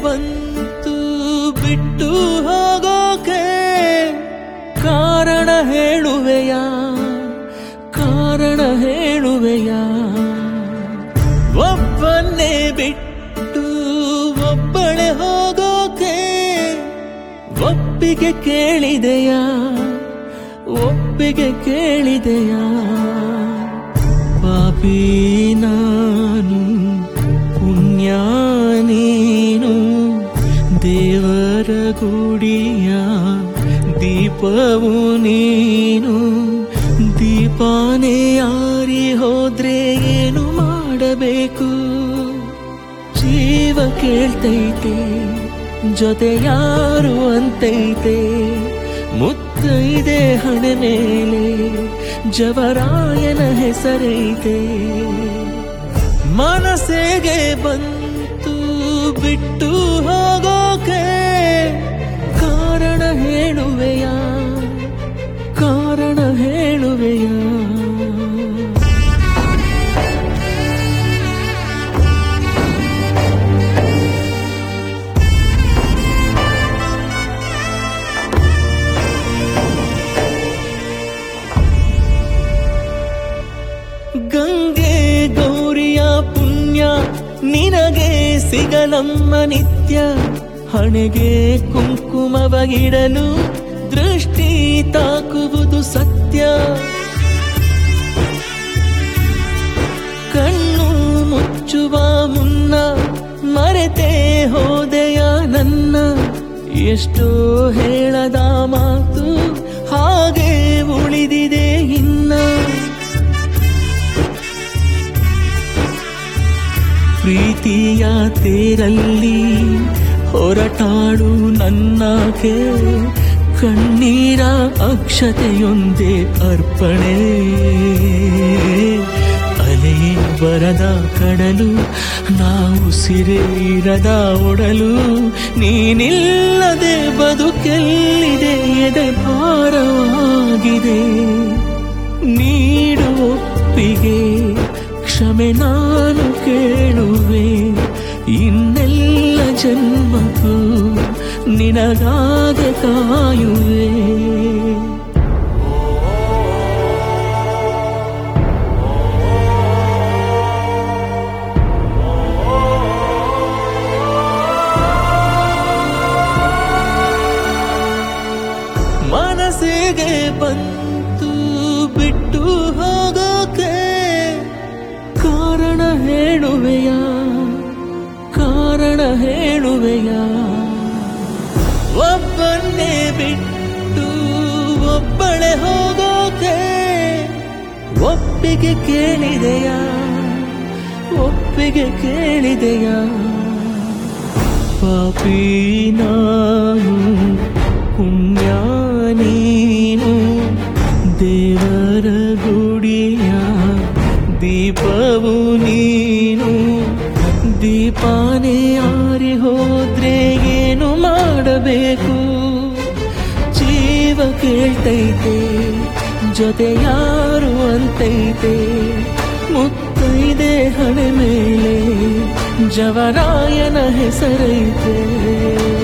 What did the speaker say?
ಬಂತು ಬಿಟ್ಟು ಹೋಗೋಕೆ ಕಾರಣ ಹೇಳುವೆಯ ಕಾರಣ ಹೇಳುವೆಯ ಒಬ್ಬನ್ನೇ ಬಿಟ್ಟು ಒಬ್ಬಳೆ ಹೋಗೋಕೆ ಒಪ್ಪಿಗೆ ಕೇಳಿದೆಯಾ ಒಪ್ಪಿಗೆ ಕೇಳಿದೆಯಾ ಪಾಪಿ ನಾನು ಪುಣ್ಯ ನೀನು ದೇವರ ಗುಡಿಯ ದೀಪವು ನೀನು ದೀಪಾನೇ ಆರಿ ಹೋದ್ರೆ ಏನು ಮಾಡಬೇಕು ಜೀವ ಕೇಳ್ತೈತೆ ಜೊತೆ ಯಾರು ಅಂತೈತೆ ಮುತ್ತೈದೆ ಹಣೆ ಮೇಲೆ ಜವರಾಯನ ಹೆಸರೈತೆ ಮನಸ್ಸಿಗೆ ಬಂತು ಬಿಟ್ಟು ಹೋಗೋಕೆ ಕಾರಣ ಹೇಳುವೆಯ ಕಾರಣ ಹೇಳುವೆಯ ಗಂಗೆ ಗೌರಿಯ ಪುಣ್ಯ ನಿನಗೆ ಸಿಗಲಮ್ಮ ನಿತ್ಯ ಹಣೆಗೆ ಕುಂಕುಮವ ಇಡಲು ದೃಷ್ಟಿ ತಾಕುವುದು ಸತ್ಯ ಕಣ್ಣು ಮುಚ್ಚುವ ಮುನ್ನ ಮರೆತೆ ಹೋದೆಯ ನನ್ನ ಎಷ್ಟೋ ಹೇಳದ ಮಾತು ಹಾಗೆ ಉಳಿದಿದೆ ಇನ್ನ ಪ್ರೀತಿಯ ತೇರಲ್ಲಿ ಹೊರಟಾಡು ನನ್ನಗೆ ಕಣ್ಣೀರ ಅಕ್ಷತೆಯೊಂದೇ ಅರ್ಪಣೆ ಅಲೆ ಬರದ ಕಡಲು ನಾವು ಸಿರೇರದ ಒಡಲು ನೀನಿಲ್ಲದೆ ಬದುಕೆಲ್ಲಿದೆ ಎದೆ ಭಾರವಾಗಿದೆ ನೀಡು ಒಪ್ಪಿಗೆ ಕ್ಷಮೆ ನಾನು ಕೇಳುವೆ ಇನ್ನೆಲ್ಲ ಜನ್ಮಕ್ಕೂ ನಿನಗಾಗೆ ಕಾಯುವೆ ಮನಸ್ಸಿಗೆ ಬಂತು ಬಿಟ್ಟು ಹೋಗೋಕೆ ಕಾರಣ ಹೇಳುವೆಯ ಕಾರಣ ಹೇಳುವೆಯ ಒಬ್ಬನ್ನೇ ಬಿಟ್ಟು ಒಬ್ಬಳೆ ಹೋಗೋಕೆ ಒಪ್ಪಿಗೆ ಕೇಳಿದೆಯ ಒಪ್ಪಿಗೆ ಕೇಳಿದೆಯ ಪಾಪಿ ನಾನು ಪುಣ್ಯ ನೀನು ದೇವರ ಗುಡಿಯ ದೀಪವು ನೀನು ದೀಪಾನೇ ಆರಿ ಹೋದ್ರೆ ಏನು ಮಾಡಬೇಕು ಜೀವ ಕೇಳ್ತೈತೆ ಜೊತೆ ಯಾರು ಅಂತೈತೆ ಮುತ್ತೈದೆ ಹಣೆ ಮೇಲೆ ಜವರಾಯನ ಹೆಸರೈತೆ